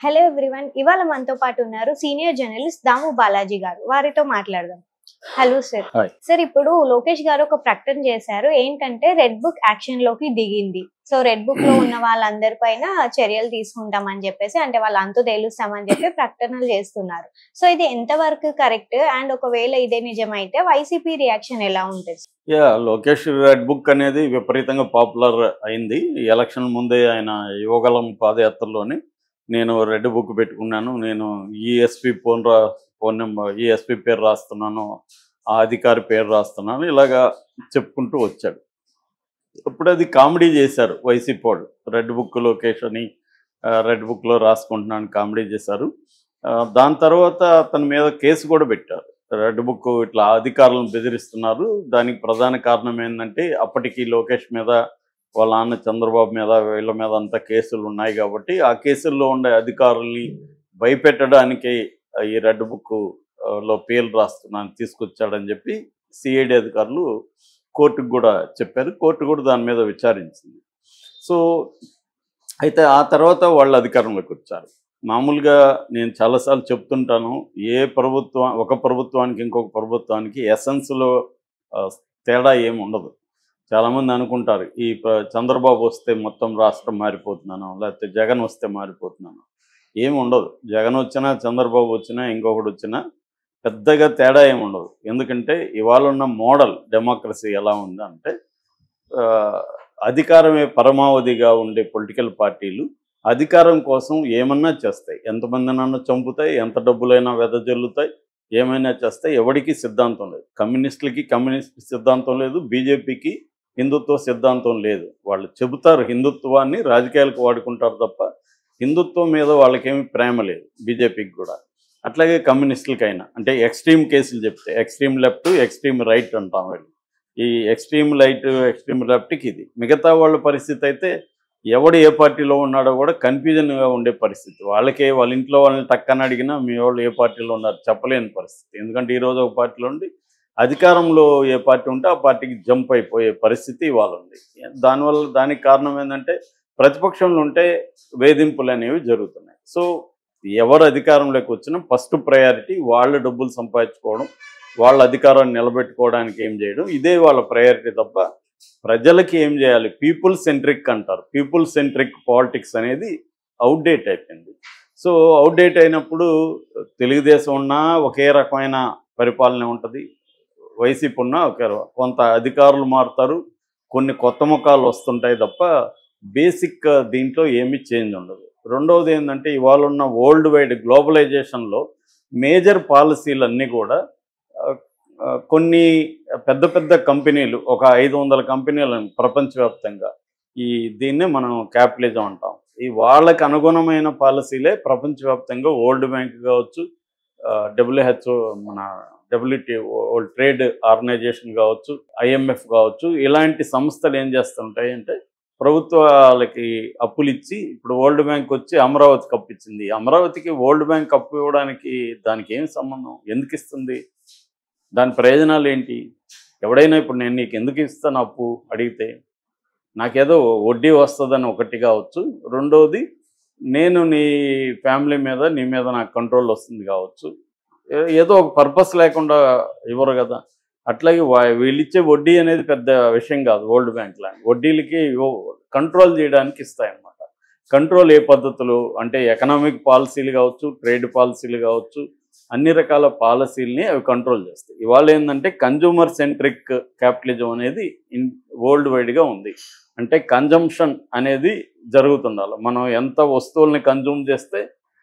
Hello everyone ఇవాళ మనతో పాటు ఉన్నారు సీనియర్ జర్నలిస్ట్ దాము బాలాజీ గారు వారితో మాట్లాడదాం హలో సార్ Hi. సార్ ఇప్పుడు లోకేష్ గారు ఒక ప్రకటన చేశారు ఏంటంటే రెడ్ బుక్ యాక్షన్ లోకి దిగింది సో రెడ్ బుక్ లో ఉన్న వాళ్ళందరి పైన చర్యలు తీసుకుంటామని చెప్పేసి అంటే వాళ్ళు అంతు తేలుస్తామని చెప్పి ప్రకటనలు చేస్తున్నారు సో ఇది ఎంతవరకు కరెక్ట్ అండ్ ఒకవేళ ఇదే నిజమైతే వైసీపీ రియాక్షన్ ఎలా ఉంటుంది యా లోకేష్ రెడ్ బుక్ అనేది విపరీతంగా పాపులర్ అయింది ఈ ఎలక్షన్ ముందే ఆయన యువగలం పాదయాత్రలోని నేను రెడ్ బుక్ పెట్టుకున్నాను నేను ఈఎస్పి ఫోన్ రా ఫోన్ నెంబర్ ఈఎస్పి పేరు రాస్తున్నాను ఆ అధికారి పేరు రాస్తున్నాను ఇలాగా చెప్పుకుంటూ వచ్చాడు ఇప్పుడు అది కామెడీ చేశారు వైసీపీ వాళ్ళు రెడ్ బుక్ లోకేష్ అని ఆ, రెడ్ బుక్లో రాసుకుంటున్నాను కామెడీ చేశారు ఆ, దాని తర్వాత అతని మీద కేసు కూడా పెట్టారు రెడ్ బుక్ ఇట్లా అధికారులను బెదిరిస్తున్నారు దానికి ప్రధాన కారణం ఏంటంటే అప్పటికి లోకేష్ మీద వాళ్ళ నాన్న చంద్రబాబు మీద వీళ్ళ మీద అంతా కేసులు ఉన్నాయి కాబట్టి ఆ కేసుల్లో ఉండే అధికారుల్ని భయపెట్టడానికి ఈ రెడ్ బుక్ ఆ, లో పేర్లు రాస్తున్నాను తీసుకొచ్చాడని చెప్పి సిఐడి అధికారులు కోర్టుకు కూడా చెప్పారు కోర్టు కూడా దాని మీద విచారించింది సో అయితే ఆ తర్వాత వాళ్ళు అధికారంలోకి వచ్చారు మామూలుగా నేను చాలాసార్లు చెప్తుంటాను ఏ ప్రభుత్వం ఒక ప్రభుత్వానికి ఇంకొక ప్రభుత్వానికి ఎసెన్స్లో ఆ, తేడా ఏమి ఉండదు చాలామంది అనుకుంటారు ఈ ప- చంద్రబాబు వస్తే మొత్తం రాష్ట్రం మారిపోతున్నాను లేకపోతే జగన్ వస్తే మారిపోతున్నాను ఏమి ఉండదు జగన్ వచ్చినా చంద్రబాబు వచ్చినా ఇంకొకటి వచ్చినా పెద్దగా తేడా ఏమి ఉండదు ఎందుకంటే ఇవాళ ఉన్న మోడల్ డెమోక్రసీ ఎలా ఉందంటే ఆ, అధికారమే పరమావధిగా ఉండే పొలిటికల్ పార్టీలు అధికారం కోసం ఏమన్నా చేస్తాయి ఎంతమందినన్నా చంపుతాయి ఎంత డబ్బులైనా వెదజల్లుతాయి ఏమైనా చేస్తాయి ఎవరికి సిద్ధాంతం లేదు కమ్యూనిస్టులకి కమ్యూనిస్ట్ సిద్ధాంతం లేదు బీజేపీకి హిందుత్వ సిద్ధాంతం లేదు వాళ్ళు చెబుతారు హిందుత్వాన్ని రాజకీయాలకు వాడుకుంటారు తప్ప హిందుత్వం మీద వాళ్ళకేమి ప్రేమ లేదు బీజేపీకి కూడా అట్లాగే కమ్యూనిస్టులకైనా అంటే ఎక్స్ట్రీమ్ కేసులు చెప్తే ఎక్స్ట్రీమ్ లెఫ్ట్ ఎక్స్ట్రీమ్ రైట్ అంటాం వీళ్ళు ఈ ఎక్స్ట్రీమ్ లైట్ ఎక్స్ట్రీమ్ లెఫ్ట్కి ఇది మిగతా వాళ్ళ పరిస్థితి అయితే ఎవడు ఏ పార్టీలో ఉన్నాడో కూడా కన్ఫ్యూజన్గా ఉండే పరిస్థితి వాళ్ళకే వాళ్ళ ఇంట్లో వాళ్ళని టక్కని అడిగినా మీ వాళ్ళు ఏ పార్టీలో ఉన్నారు చెప్పలేని పరిస్థితి ఎందుకంటే ఈరోజు ఒక పార్టీలో ఉండి అధికారంలో ఏ పార్టీ ఉంటే ఆ పార్టీకి జంప్ అయిపోయే పరిస్థితి ఇవాళ ఉంది దానివల్ల దానికి కారణం ఏంటంటే ప్రతిపక్షంలో ఉంటే వేధింపులు అనేవి జరుగుతున్నాయి సో ఎవరు అధికారంలోకి వచ్చినా ఫస్ట్ ప్రయారిటీ వాళ్ళ డబ్బులు సంపాదించుకోవడం వాళ్ళ అధికారాన్ని నిలబెట్టుకోవడానికి ఏం చేయడం ఇదే వాళ్ళ ప్రయారిటీ తప్ప ప్రజలకి ఏం చేయాలి పీపుల్ సెంట్రిక్ అంటారు పీపుల్ సెంట్రిక్ పాలిటిక్స్ అనేది అవుట్డేట్ అయిపోయింది సో అవుట్డేట్ అయినప్పుడు తెలుగుదేశం ఉన్నా ఒకే రకమైన పరిపాలన ఉంటుంది వైసీపీ ఉన్నా ఒకే ర- కొంత అధికారులు మారుతారు కొన్ని కొత్త ముఖాలు వస్తుంటాయి తప్ప బేసిక్ దీంట్లో ఏమీ చేంజ్ ఉండదు రెండవది ఏంటంటే ఇవాళ ఉన్న వరల్డ్ వైడ్ గ్లోబలైజేషన్లో మేజర్ పాలసీలన్నీ కూడా ఆ, ఆ, కొన్ని పెద్ద పెద్ద కంపెనీలు ఒక ఐదు వందల కంపెనీలను ప్రపంచవ్యాప్తంగా ఈ దీన్నే మనం క్యాపిటలిజం అంటాం ఈ వాళ్ళకి అనుగుణమైన పాలసీలే ప్రపంచవ్యాప్తంగా వరల్డ్ బ్యాంక్ కావచ్చు డబ్ల్యూహెచ్ఓ మన డబ్ల్యూటీ వరల్డ్ ట్రేడ్ ఆర్గనైజేషన్ కావచ్చు ఐఎంఎఫ్ కావచ్చు ఇలాంటి సంస్థలు ఏం చేస్తుంటాయి అంటే ప్రభుత్వాలకి అప్పులు ఇచ్చి ఇప్పుడు వరల్డ్ బ్యాంక్ వచ్చి అమరావతికి అప్పు ఇచ్చింది అమరావతికి వరల్డ్ బ్యాంక్ అప్పు ఇవ్వడానికి దానికి ఏం సంబంధం ఎందుకు ఇస్తుంది దాని ప్రయోజనాలు ఏంటి ఎవడైనా ఇప్పుడు నేను నీకు ఎందుకు ఇస్తాను అప్పు అడిగితే నాకేదో వడ్డీ వస్తుందని ఒకటి కావచ్చు రెండవది నేను నీ ఫ్యామిలీ మీద నీ మీద నాకు కంట్రోల్ వస్తుంది కావచ్చు ఏ- ఏదో ఒక పర్పస్ లేకుండా ఇవ్వరు కదా అట్లాగే వా- వీళ్ళు ఇచ్చే వడ్డీ అనేది పెద్ద విషయం కాదు వరల్డ్ బ్యాంక్ లాంటి వడ్డీలకి కంట్రోల్ చేయడానికి ఇస్తాయన్నమాట కంట్రోల్ ఏ పద్ధతులు అంటే ఎకనామిక్ పాలసీలు కావచ్చు ట్రేడ్ పాలసీలు కావచ్చు అన్ని రకాల పాలసీలని అవి కంట్రోల్ చేస్తాయి ఇవాళ ఏంటంటే కన్జ్యూమర్ సెంట్రిక్ క్యాపిటలిజం అనేది ఇన్ వరల్డ్ వైడ్గా ఉంది అంటే కన్జంప్షన్ అనేది జరుగుతుండాలి మనం ఎంత వస్తువుల్ని కన్జ్యూమ్ చేస్తే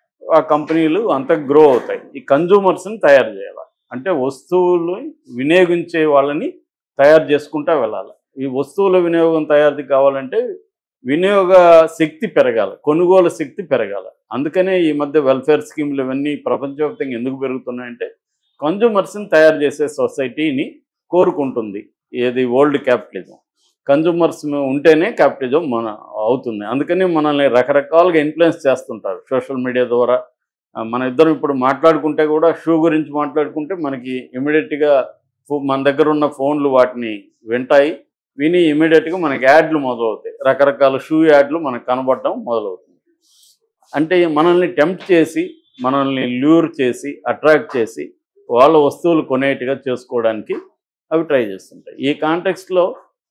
ఆ కంపెనీలు అంత గ్రో అవుతాయి ఈ కన్జ్యూమర్స్ని తయారు చేయాలి అంటే వస్తువులు వినియోగించే వాళ్ళని తయారు చేసుకుంటా వెళ్ళాలి ఈ వస్తువుల వినియోగం తయారు కావాలంటే వినియోగ శక్తి పెరగాలి కొనుగోలు శక్తి పెరగాలి అందుకనే ఈ మధ్య వెల్ఫేర్ స్కీమ్లు ఇవన్నీ ప్రపంచవ్యాప్తంగా ఎందుకు పెరుగుతున్నాయంటే కన్జ్యూమర్స్ని తయారు చేసే సొసైటీని కోరుకుంటుంది ఏది వరల్డ్ క్యాపిటలిజం కన్జ్యూమర్స్ ఉంటేనే క్యాపిటలిజం మన అవుతుంది అందుకని మనల్ని రకరకాలుగా ఇన్ఫ్లుయెన్స్ చేస్తుంటారు సోషల్ మీడియా ద్వారా ఆ, మన ఇద్దరం ఇప్పుడు మాట్లాడుకుంటే కూడా షూ గురించి మాట్లాడుకుంటే మనకి ఇమీడియట్గా మన దగ్గర ఉన్న ఫోన్లు వాటిని వింటాయి విని ఇమీడియట్గా మనకి యాడ్లు మొదలవుతాయి రకరకాల షూ యాడ్లు మనకు కనబడడం మొదలవుతుంది అంటే మనల్ని టెంప్ట్ చేసి మనల్ని ల్యూర్ చేసి అట్రాక్ట్ చేసి వాళ్ళ వస్తువులు కొనేట్టుగా చేసుకోవడానికి అవి ట్రై చేస్తుంటాయి ఈ కాంటెక్స్ట్లో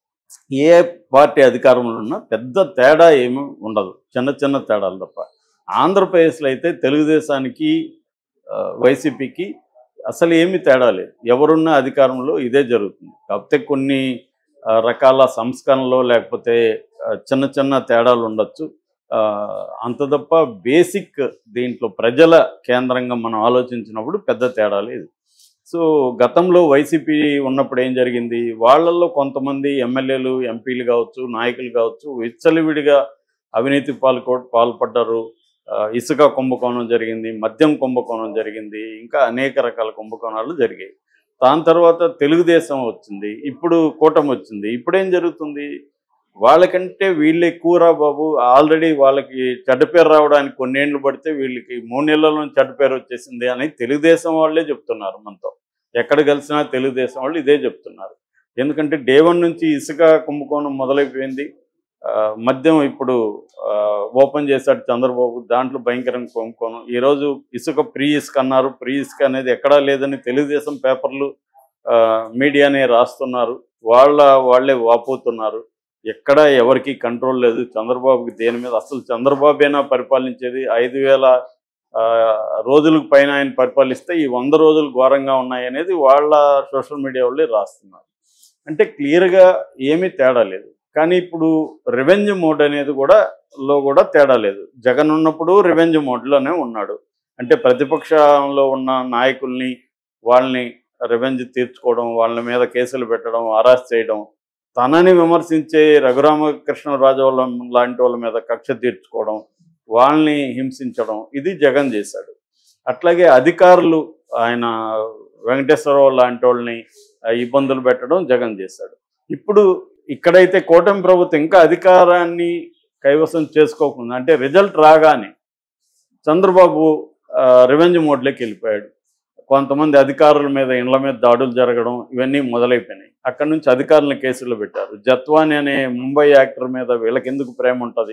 ఏ పార్టీ అధికారంలో ఉన్నా పెద్ద తేడా ఏమీ ఉండదు చిన్న చిన్న తేడాలు తప్ప ఆంధ్రప్రదేశ్లో అయితే తెలుగుదేశానికి ఆ, వైసీపీకి అసలు ఏమీ తేడా లేదు ఎవరున్న అధికారంలో ఇదే జరుగుతుంది కాకపోతే కొన్ని ఆ, రకాల సంస్కరణలు లేకపోతే ఆ, చిన్న చిన్న తేడాలు ఉండొచ్చు ఆ, అంత తప్ప బేసిక్ దీంట్లో ప్రజల కేంద్రంగా మనం ఆలోచించినప్పుడు పెద్ద తేడా లేదు సో గతంలో వైసీపీ ఉన్నప్పుడు ఏం జరిగింది వాళ్ళల్లో కొంతమంది ఎమ్మెల్యేలు ఎంపీలు కావచ్చు నాయకులు కావచ్చు విచ్చలవిడిగా అవినీతి పాల్గొ పాల్పడ్డారు ఆ, ఇసుక కుంభకోణం జరిగింది మద్యం కుంభకోణం జరిగింది ఇంకా అనేక రకాల కుంభకోణాలు జరిగాయి దాని తర్వాత తెలుగుదేశం వచ్చింది ఇప్పుడు కూటమి వచ్చింది ఇప్పుడేం జరుగుతుంది వాళ్ళకంటే వీళ్ళు ఎక్కువరా బాబు ఆల్రెడీ వాళ్ళకి చెడ్డ పేరు రావడానికి కొన్నేళ్ళు పడితే వీళ్ళకి మూడు నెలల్లో చెడ్డ పేరు వచ్చేసింది అని తెలుగుదేశం వాళ్ళే చెప్తున్నారు మనతో ఎక్కడ కలిసినా తెలుగుదేశం వాళ్ళు ఇదే చెప్తున్నారు ఎందుకంటే డే వన్ నుంచి ఇసుక కుంభకోణం మొదలైపోయింది ఆ, మద్యం ఇప్పుడు ఆ, ఓపెన్ చేశాడు చంద్రబాబు దాంట్లో భయంకరంగా కుంభకోణం ఈరోజు ఇసుక ప్రీ ఇసుక అన్నారు ప్రీ ఇసుక అనేది ఎక్కడా లేదని తెలుగుదేశం పేపర్లు ఆ, మీడియానే రాస్తున్నారు వాళ్ళ వాళ్ళే వాపోతున్నారు ఎక్కడ ఎవరికి కంట్రోల్ లేదు చంద్రబాబుకి దేని మీద అసలు చంద్రబాబేనా పరిపాలించేది ఐదు వేల ఆ, రోజులకు పైన ఆయన పరిపాలిస్తే ఈ వంద రోజులు ఘోరంగా ఉన్నాయి అనేది వాళ్ళ సోషల్ మీడియా వాళ్ళే రాస్తున్నారు అంటే క్లియర్గా ఏమీ తేడా లేదు కానీ ఇప్పుడు రివెంజ్ మోడ్ అనేది కూడా లో కూడా తేడా లేదు జగన్ ఉన్నప్పుడు రివెంజ్ మోడ్లోనే ఉన్నాడు అంటే ప్రతిపక్షంలో ఉన్న నాయకుల్ని వాళ్ళని రివెంజ్ తీర్చుకోవడం వాళ్ళ మీద కేసులు పెట్టడం అరెస్ట్ చేయడం తనని విమర్శించే రఘురామకృష్ణరాజు వాళ్ళ లాంటి వాళ్ళ మీద కక్ష తీర్చుకోవడం వాళ్ళని హింసించడం ఇది జగన్ చేశాడు అట్లాగే అధికారులు ఆయన వెంకటేశ్వరరావు లాంటి వాళ్ళని ఆ, ఇబ్బందులు పెట్టడం జగన్ చేశాడు ఇప్పుడు ఇక్కడైతే కూటమి ప్రభుత్వం ఇంకా అధికారాన్ని కైవసం చేసుకోకుండా అంటే రిజల్ట్ రాగానే చంద్రబాబు రివెంజ్ మోడ్లోకి వెళ్ళిపోయాడు కొంతమంది అధికారుల మీద ఇండ్ల మీద దాడులు జరగడం ఇవన్నీ మొదలైపోయినాయి అక్కడి నుంచి అధికారులను కేసులు పెట్టారు జత్వాని అనే ముంబై యాక్టర్ మీద వీళ్ళకి ఎందుకు ప్రేమ ఉంటుంది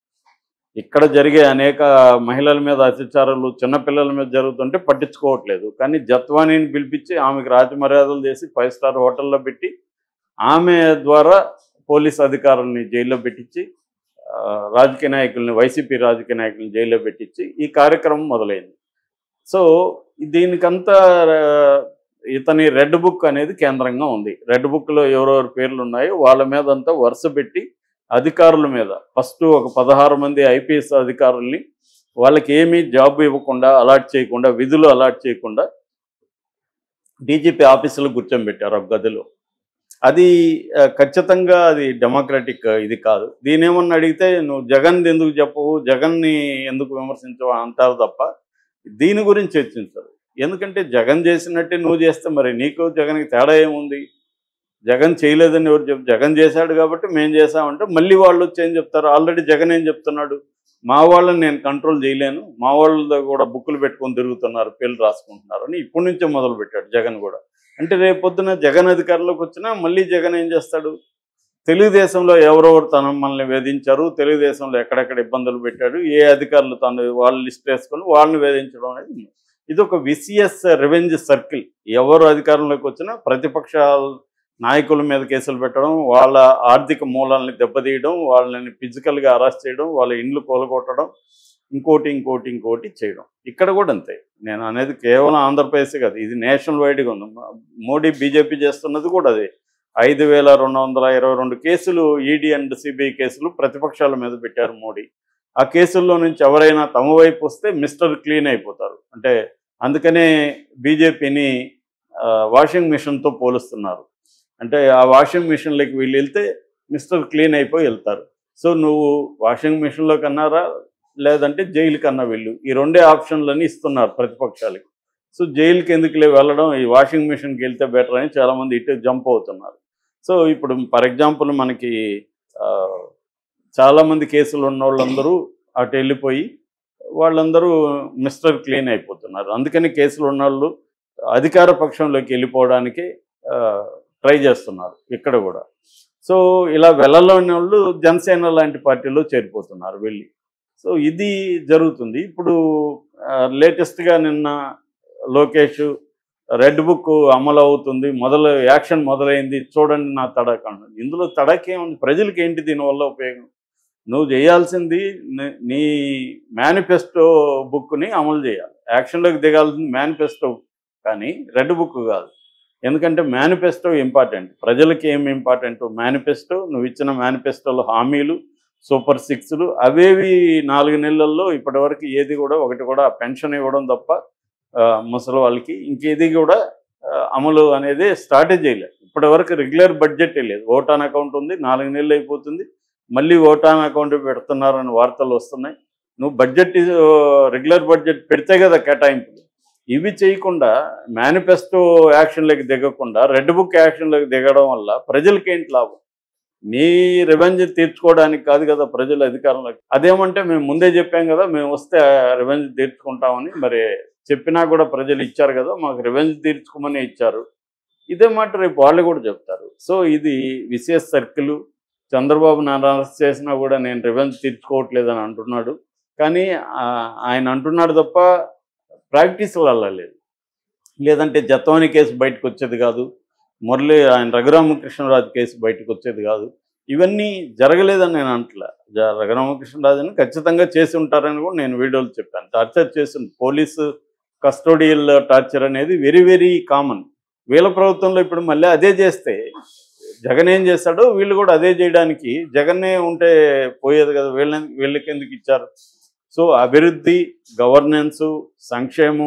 ఇక్కడ జరిగే అనేక మహిళల మీద అత్యాచారాలు చిన్నపిల్లల మీద జరుగుతుంటే పట్టించుకోవట్లేదు కానీ జత్వానీని పిలిపించి ఆమెకు రాజమర్యాదలు చేసి ఫైవ్ స్టార్ హోటల్లో పెట్టి ఆమె ద్వారా పోలీస్ అధికారుల్ని జైల్లో పెట్టించి ఆ, రాజకీయ నాయకుల్ని వైసీపీ రాజకీయ నాయకుల్ని జైల్లో పెట్టించి ఈ కార్యక్రమం మొదలైంది సో దీనికంతా ఆ, ఇతని రెడ్ బుక్ అనేది కేంద్రంగా ఉంది రెడ్ బుక్లో ఎవరెవరి పేర్లు ఉన్నాయో వాళ్ళ మీద అంతా వరుస పెట్టి అధికారుల మీద ఫస్ట్ ఒక పదహారు మంది ఐపీఎస్ అధికారుల్ని వాళ్ళకి ఏమీ జాబ్ ఇవ్వకుండా అలాట్ చేయకుండా విధులు అలాట్ చేయకుండా డీజీపీ ఆఫీసులో కూర్చోబెట్టారు ఒక గదిలో అది ఆ, ఖచ్చితంగా అది డెమోక్రటిక్ ఇది కాదు దీని ఏమన్నా అడిగితే నువ్వు జగన్ ఎందుకు చెప్పవు జగన్ని ఎందుకు విమర్శించవు అంటారు తప్ప దీని గురించి చర్చించరు ఎందుకంటే జగన్ చేసినట్టే నువ్వు చేస్తే మరి నీకు జగన్కి తేడా ఏముంది జగన్ చేయలేదని ఎవరు చెప్ జగన్ చేశాడు కాబట్టి మేము చేసామంటే మళ్ళీ వాళ్ళు వచ్చి ఏం చెప్తారు ఆల్రెడీ జగన్ ఏం చెప్తున్నాడు మా వాళ్ళని నేను కంట్రోల్ చేయలేను మా వాళ్ళతో కూడా బుక్కులు పెట్టుకొని తిరుగుతున్నారు పేర్లు రాసుకుంటున్నారు అని ఇప్పటి నుంచే మొదలు పెట్టాడు జగన్ కూడా అంటే రేపు పొద్దున జగన్ అధికారంలోకి వచ్చినా మళ్ళీ జగన్ ఏం చేస్తాడు తెలుగుదేశంలో ఎవరెవరు తన మనల్ని వేధించారు తెలుగుదేశంలో ఎక్కడెక్కడ ఇబ్బందులు పెట్టాడు ఏ అధికారులు తను వాళ్ళు లిస్ట్ వేసుకొని వాళ్ళని వేధించడం అనేది ఉంది. ఇది ఒక విసిఎస్ రెవెంజ్ సర్కిల్ ఎవరు అధికారంలోకి వచ్చినా ప్రతిపక్షాల నాయకుల మీద కేసులు పెట్టడం వాళ్ళ ఆర్థిక మూలాలని దెబ్బతీయడం వాళ్ళని ఫిజికల్గా అరెస్ట్ చేయడం వాళ్ళ ఇండ్లు కూలగొట్టడం ఇంకోటి ఇంకోటి ఇంకోటి చేయడం ఇక్కడ కూడా అంతే నేను అనేది కేవలం ఆంధ్రప్రదేశ్ కాదు ఇది నేషనల్ వైడ్గా ఉంది మోడీ బీజేపీ చేస్తున్నది కూడా అదే ఐదు వేల రెండు వందల ఇరవై రెండు కేసులు ఈడీ అండ్ సిబిఐ కేసులు ప్రతిపక్షాల మీద పెట్టారు మోడీ ఆ కేసుల్లో నుంచి ఎవరైనా తమ వైపు వస్తే మిస్టర్ క్లీన్ అయిపోతారు అంటే అందుకనే బీజేపీని వాషింగ్ మిషన్తో పోలుస్తున్నారు అంటే ఆ వాషింగ్ మిషన్లోకి వీళ్ళు వెళ్తే మిస్టర్ క్లీన్ అయిపోయి వెళ్తారు సో నువ్వు వాషింగ్ మిషన్లో కన్నారా లేదంటే జైలు కన్నా వెళ్ళు ఈ రెండే ఆప్షన్లని ఇస్తున్నారు ప్రతిపక్షాలకి సో జైలుకి ఎందుకులే వెళ్ళడం ఈ వాషింగ్ మిషన్కి వెళ్తే బెటర్ అని చాలామంది ఇటు జంప్ అవుతున్నారు సో ఇప్పుడు ఫర్ ఎగ్జాంపుల్ మనకి ఆ, చాలామంది కేసులు ఉన్న వాళ్ళందరూ అటు వెళ్ళిపోయి వాళ్ళందరూ మిస్టర్ క్లీన్ అయిపోతున్నారు అందుకని కేసులు ఉన్న వాళ్ళు అధికార పక్షంలోకి వెళ్ళిపోవడానికి ట్రై చేస్తున్నారు ఇక్కడ కూడా సో ఇలా వెళ్ళలోని వాళ్ళు జనసేన లాంటి పార్టీలో చేరిపోతున్నారు వెళ్ళి సో ఇది జరుగుతుంది ఇప్పుడు లేటెస్ట్గా నిన్న లోకేష్ రెడ్ బుక్ అమలు అవుతుంది మొదలు యాక్షన్ మొదలైంది చూడండి నా తడక అన్నాడు ఇందులో తడక ఏముంది ప్రజలకి ఏంటి దీనివల్ల ఉపయోగం నువ్వు చేయాల్సింది నీ- నీ మేనిఫెస్టో బుక్ని అమలు చేయాలి యాక్షన్లోకి దిగాల్సింది మేనిఫెస్టో కానీ రెడ్ బుక్ కాదు ఎందుకంటే మేనిఫెస్టో ఇంపార్టెంట్ ప్రజలకి ఏం ఇంపార్టెంట్ మేనిఫెస్టో నువ్వు ఇచ్చిన మేనిఫెస్టోలో హామీలు సూపర్ సిక్స్లు అవేవి నాలుగు నెలల్లో ఇప్పటివరకు ఏది కూడా ఒకటి కూడా పెన్షన్ ఇవ్వడం తప్ప ఆ, ముసలి వాళ్ళకి ఇంకేది కూడా ఆ, అమలు అనేది స్టార్టే చేయలేదు ఇప్పటివరకు రెగ్యులర్ బడ్జెట్ లేదు ఓటాన్ అకౌంట్ ఉంది నాలుగు నెలలు అయిపోతుంది మళ్ళీ ఓటాన్ అకౌంట్ పెడుతున్నారని వార్తలు వస్తున్నాయి నువ్వు బడ్జెట్ రెగ్యులర్ బడ్జెట్ పెడితే కదా కేటాయింపులు ఇవి చేయకుండా మేనిఫెస్టో యాక్షన్లోకి దిగకుండా రెడ్ బుక్ యాక్షన్లోకి దిగడం వల్ల ప్రజలకి ఏంటి లాభం నీ రివెంజ్ తీర్చుకోవడానికి కాదు కదా ప్రజలు అధికారంలోకి అదేమంటే మేము ముందే చెప్పాం కదా మేము వస్తే రివెంజ్ తీర్చుకుంటామని మరి చెప్పినా కూడా ప్రజలు ఇచ్చారు కదా మాకు రివెంజ్ తీర్చుకోమని ఇచ్చారు ఇదే మాట రేపు వాళ్ళు కూడా చెప్తారు సో ఇది విశేష సర్కిల్ చంద్రబాబు నాయుడు అరెస్ట్ చేసినా కూడా నేను రివెంజ్ తీర్చుకోవట్లేదని అంటున్నాడు కానీ ఆ, ఆయన అంటున్నాడు తప్ప ప్రాక్టీస్లో వెళ్ళలేదు లేదంటే జత్వాని కేసు బయటకు వచ్చేది కాదు మురళి ఆయన రఘురామకృష్ణరాజు కేసు బయటకు వచ్చేది కాదు ఇవన్నీ జరగలేదని నేను అంటలే జ- రఘురామకృష్ణరాజుని ఖచ్చితంగా చేసి ఉంటారని కూడా నేను వీడియోలో చెప్పాను టార్చర్ చేసి పోలీసు కస్టోడియల్ టార్చర్ అనేది వెరీ వెరీ కామన్ వీళ్ళ ప్రభుత్వంలో ఇప్పుడు మళ్ళీ అదే చేస్తే జగన్ ఏం చేస్తాడో వీళ్ళు కూడా అదే చేయడానికి జగన్నే ఉంటే పోయేది కదా వీళ్ళ వీళ్ళకి ఎందుకు ఇచ్చారు సో అభివృద్ధి గవర్నెన్స్ సంక్షేమం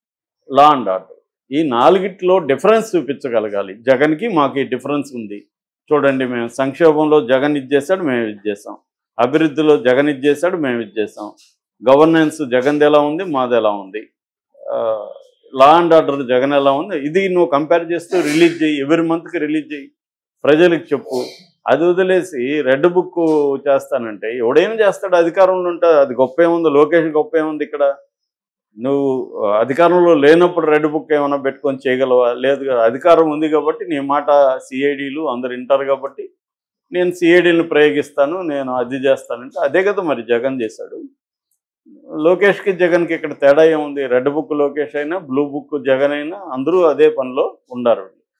లా అండ్ ఆర్డర్ ఈ నాలుగిట్లో డిఫరెన్స్ చూపించగలగాలి జగన్కి మాకు ఈ డిఫరెన్స్ ఉంది చూడండి మేము సంక్షేమంలో జగన్ ఇది చేశాడు మేము ఇది చేస్తాం అభివృద్ధిలో జగన్ ఇది చేశాడు మేము ఇది చేస్తాం గవర్నెన్స్ జగన్ది ఎలా ఉంది మాది ఎలా ఉంది లా అండ్ ఆర్డర్ జగన్ ఎలా ఉంది ఇది నువ్వు కంపేర్ చేస్తూ రిలీజ్ చేయి ఎవ్రీ మంత్కి రిలీజ్ చేయి ప్రజలకు చెప్పు అది వదిలేసి రెడ్ బుక్ చేస్తానంటే ఎవడేం చేస్తాడు అధికారంలో ఉంటే అది గొప్ప ఏముంది లోకేష్ గొప్ప ఏముంది ఇక్కడ నువ్వు ఆ, అధికారంలో లేనప్పుడు రెడ్ బుక్ ఏమైనా పెట్టుకొని చేయగలవా లేదు కదా అధికారం ఉంది కాబట్టి నీ మాట సిఐడీలు అందరు వింటారు కాబట్టి నేను సిఐడీని ప్రయోగిస్తాను నేను అది చేస్తానంటే అదే కదా మరి జగన్ చేశాడు లోకేష్కి జగన్కి ఇక్కడ తేడా ఏముంది రెడ్ బుక్ లోకేష్ అయినా బ్లూ బుక్ జగన్ అయినా అందరూ అదే పనిలో ఉండారు